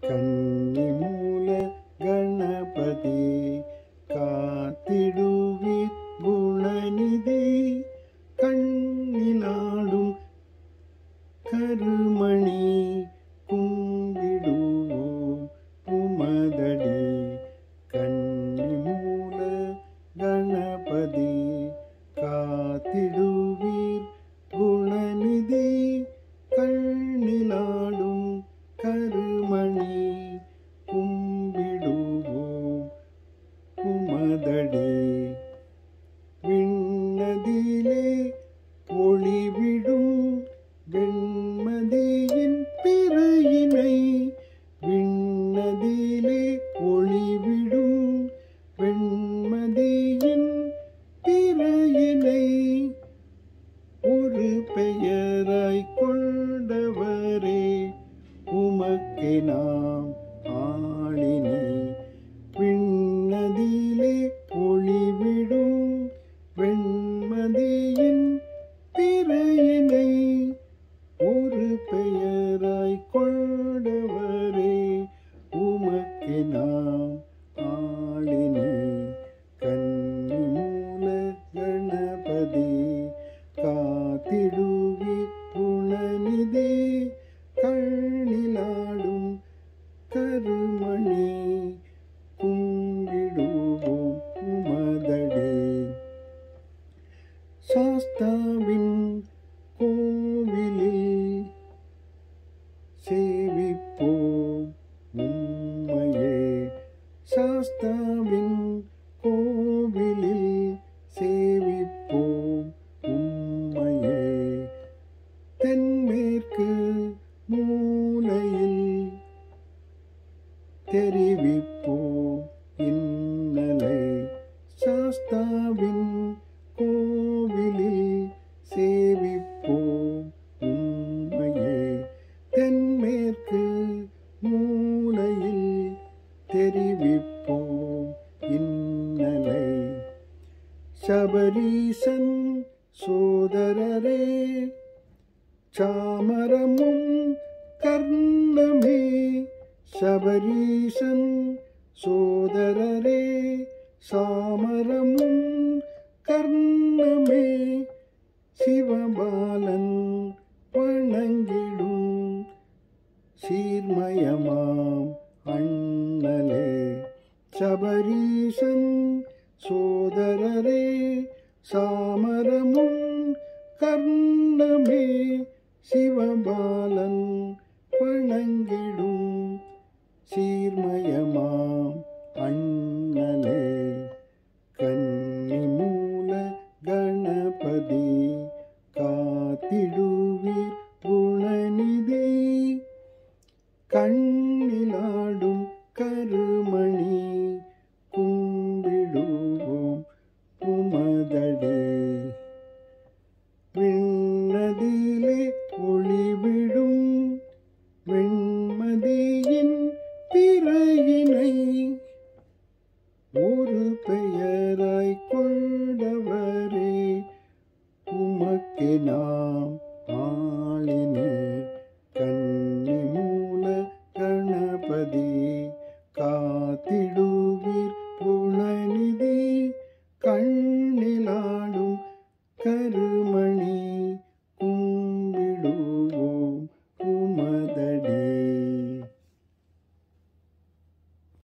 கன்னிமூல கணபதி காத்திடுவீர் குணநிதி கண்ணிலாடும் கருமணி கும்பிடுவோம் உமதடி கன்னிமூல கணபதி காத்திடுவீர் குணநிதி கண்ணிலாடும் கருமணி கும்பிடுவோம் உமதடி விண்ணதிலே ஒளிவிடும் வெண்மதியின் பிறையினை விண்ணதிலே ஒளிவிடும் வெண்மதியின் பிறையினை ஒரு பெயராய் கொண்டவரே உமக்கு நாம் ஆளினி விண்ணதிலே ஒளிவிடும் வெண்மதியின் பிறையினை ஒரு பெயராய் கொண்டவரே உமக்கு நாம் ஆளினி கன்னிமூல கணபதி காத்திடுவி குணநிதி கண்ணிலாடும் கருமணி கும்பிடுவோம் உமதடே சாஸ்தாவின் கோவிலில் சேவிப்போம் உம்மையே சாஸ்தாவின் கோவிலில் சேவிப்போம் உம்மையே தென்மேற்கு மூலையில் தெரிவிப்போம் இன்னலை சாஸ்தாவின் கோவிலில் சேவிப்போம் உம்மையே தென்மேற்கு மூலையில் தெரிவிப்போம் இன்னலை சபரீசன் சோதரரே சாமரமும் கர்ணமே சபரீசன் சோதரரே சாமரமும் கர்ணமே சிவபாலன் வணங்கிடும் சீர்மயமாம் அண்ணலே சபரீசன் சோதரரே சாமரமும் கர்ணமே சிவபாலன் வணங்கிடும் சீர்மயமாம் அண்ணலே கன்னிமூல கணபதி காத்திடுவீர் குணநிதி கண்